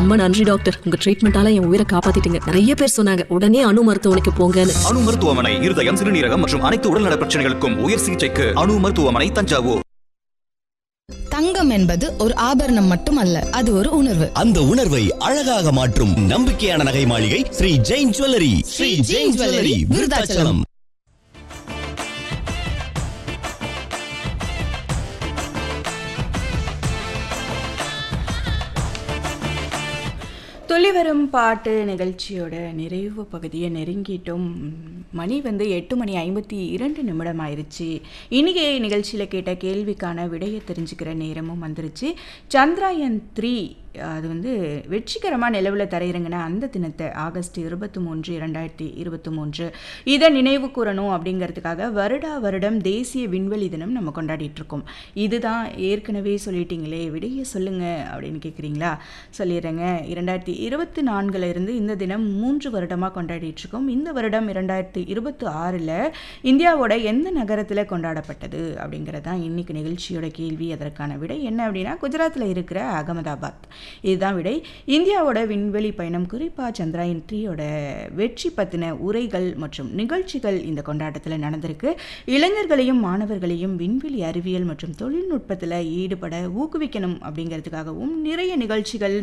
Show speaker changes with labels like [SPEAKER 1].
[SPEAKER 1] ரொம்ப நன்றி டாக்டர் உங்க ட்ரீட்மெண்டால என் உயிரை காப்பாத்திட்டீங்க நிறைய பேர் சொன்னாங்க உடனே அணு மருத்துவமனைக்கு போங்கன்னு
[SPEAKER 2] அணு மருத்துவமனை இருதயம் சிறுநீரகம் மற்றும் அனைத்து உடல்நல பிரச்சனைகளுக்கும் உயர் சிகிச்சைக்கு அணு மருத்துவமனை தஞ்சாவூர்
[SPEAKER 3] தங்கம் என்பது ஒரு ஆபரணம் மட்டுமல்ல அது ஒரு உணர்வு
[SPEAKER 4] அந்த உணர்வை அழகாக மாற்றும் நம்பிக்கையான நகை மாளிகை ஸ்ரீ ஜெயின் ஜுவல்லரி ஸ்ரீ ஜெயின் ஜுவல்லரி விருதாச்சலம்
[SPEAKER 5] துள்ளி வரும் பாட்டு நிகழ்ச்சியோட நிறைவு பகுதியை நெருங்கிட்டோம் மணி வந்து எட்டு மணி ஐம்பத்தி இரண்டு நிமிடம் ஆயிருச்சு இன்னைக்கு நிகழ்ச்சியில் கேட்ட கேள்விக்கான விடையை தெரிஞ்சுக்கிற நேரமும் வந்துருச்சு சந்திராயன் த்ரீ அது வந்து வெற்றிகரமாக நிலவில் தரையிறங்கின அந்த தினத்தை ஆகஸ்ட் இருபத்தி மூன்று இரண்டாயிரத்தி இருபத்தி மூன்று இதை நினைவு கூறணும் அப்படிங்கிறதுக்காக வருடா வருடம் தேசிய விண்வெளி தினம் நம்ம கொண்டாடிட்டு இருக்கோம் இதுதான் ஏற்கனவே சொல்லிட்டீங்களே விடையை சொல்லுங்க அப்படின்னு கேட்குறீங்களா சொல்லிடுறேங்க இரண்டாயிரத்தி இருபத்தி நான்குல இருந்து இந்த தினம் மூன்று வருடமாக கொண்டாடிட்டு இருக்கோம் இந்த வருடம் இரண்டாயிரத்தி இருபத்தி ஆறில் இந்தியாவோட எந்த நகரத்தில் கொண்டாடப்பட்டது அப்படிங்கிறது தான் இன்னைக்கு நிகழ்ச்சியோட கேள்வி அதற்கான விடை என்ன அப்படின்னா குஜராத்தில் இருக்கிற அகமதாபாத் இதுதான் விடை இந்தியாவோட விண்வெளி பயணம் குறிப்பாக சந்திராயன் த்ரீயோட வெற்றி பற்றின உரைகள் மற்றும் நிகழ்ச்சிகள் இந்த கொண்டாட்டத்தில் நடந்திருக்கு இளைஞர்களையும் மாணவர்களையும் விண்வெளி அறிவியல் மற்றும் தொழில்நுட்பத்தில் ஈடுபட ஊக்குவிக்கணும் அப்படிங்கிறதுக்காகவும் நிறைய நிகழ்ச்சிகள்